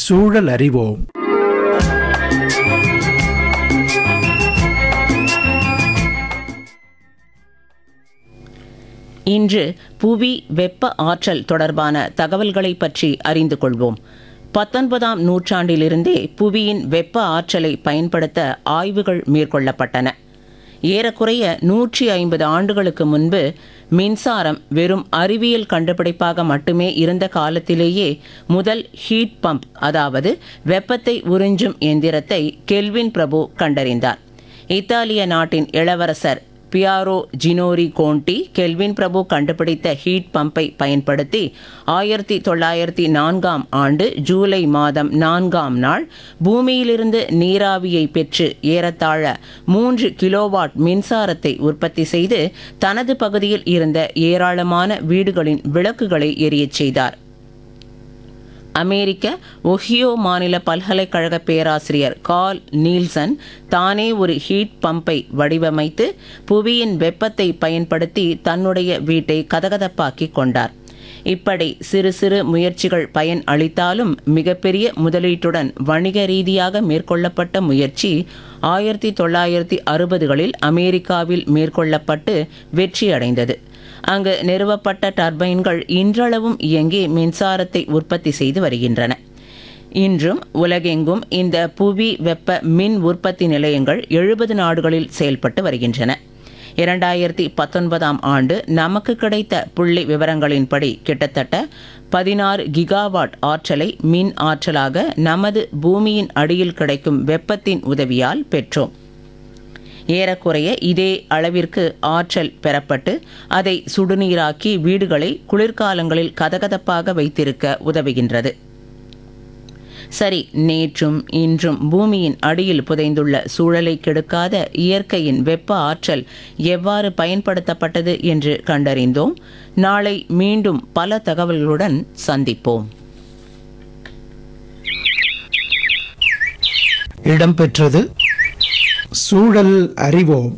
சூழல் அறிவோம் இன்று புவி வெப்ப ஆற்றல் தொடர்பான தகவல்களை பற்றி அறிந்து கொள்வோம் பத்தொன்பதாம் நூற்றாண்டிலிருந்தே புவியின் வெப்ப ஆற்றலை பயன்படுத்த ஆய்வுகள் மேற்கொள்ளப்பட்டன ஏறக்குறைய நூற்றி ஐம்பது ஆண்டுகளுக்கு முன்பு மின்சாரம் வெறும் அறிவியல் கண்டுபிடிப்பாக மட்டுமே இருந்த காலத்திலேயே முதல் ஹீட் பம்ப் அதாவது வெப்பத்தை உறிஞ்சும் எந்திரத்தை கெல்வின் பிரபு கண்டறிந்தார் இத்தாலிய நாட்டின் இளவரசர் பியாரோ ஜினோரி கோண்டி கெல்வின் பிரபு கண்டுபிடித்த ஹீட் பம்பை பயன்படுத்தி ஆயிரத்தி தொள்ளாயிரத்தி நான்காம் ஆண்டு ஜூலை மாதம் நான்காம் நாள் பூமியிலிருந்து நீராவியை பெற்று ஏறத்தாழ மூன்று கிலோவாட் மின்சாரத்தை உற்பத்தி செய்து தனது பகுதியில் இருந்த ஏராளமான வீடுகளின் விளக்குகளை எரியச் செய்தார் அமெரிக்க ஒஹியோ மாநில பல்கலைக்கழக பேராசிரியர் கால் நீல்சன் தானே ஒரு ஹீட் பம்பை வடிவமைத்து புவியின் வெப்பத்தை பயன்படுத்தி தன்னுடைய வீட்டை கதகதப்பாக்கி கொண்டார் இப்படி சிறு சிறு முயற்சிகள் பயன் அளித்தாலும் மிகப்பெரிய முதலீட்டுடன் வணிக ரீதியாக மேற்கொள்ளப்பட்ட முயற்சி ஆயிரத்தி தொள்ளாயிரத்தி அறுபதுகளில் அமெரிக்காவில் மேற்கொள்ளப்பட்டு வெற்றியடைந்தது அங்கு நிறுவப்பட்ட டர்பைன்கள் இன்றளவும் இயங்கி மின்சாரத்தை உற்பத்தி செய்து வருகின்றன இன்றும் உலகெங்கும் இந்த புவி வெப்ப மின் உற்பத்தி நிலையங்கள் எழுபது நாடுகளில் செயல்பட்டு வருகின்றன இரண்டாயிரத்தி பத்தொன்பதாம் ஆண்டு நமக்கு கிடைத்த புள்ளி விவரங்களின்படி கிட்டத்தட்ட பதினாறு கிகாவாட் ஆற்றலை மின் ஆற்றலாக நமது பூமியின் அடியில் கிடைக்கும் வெப்பத்தின் உதவியால் பெற்றோம் ஏறக்குறைய இதே அளவிற்கு ஆற்றல் பெறப்பட்டு அதை சுடுநீராக்கி வீடுகளை குளிர்காலங்களில் கதகதப்பாக வைத்திருக்க உதவுகின்றது சரி நேற்றும் இன்றும் பூமியின் அடியில் புதைந்துள்ள சூழலை கெடுக்காத இயற்கையின் வெப்ப ஆற்றல் எவ்வாறு பயன்படுத்தப்பட்டது என்று கண்டறிந்தோம் நாளை மீண்டும் பல தகவல்களுடன் சந்திப்போம் இடம்பெற்றது சூழல் அறிவோம்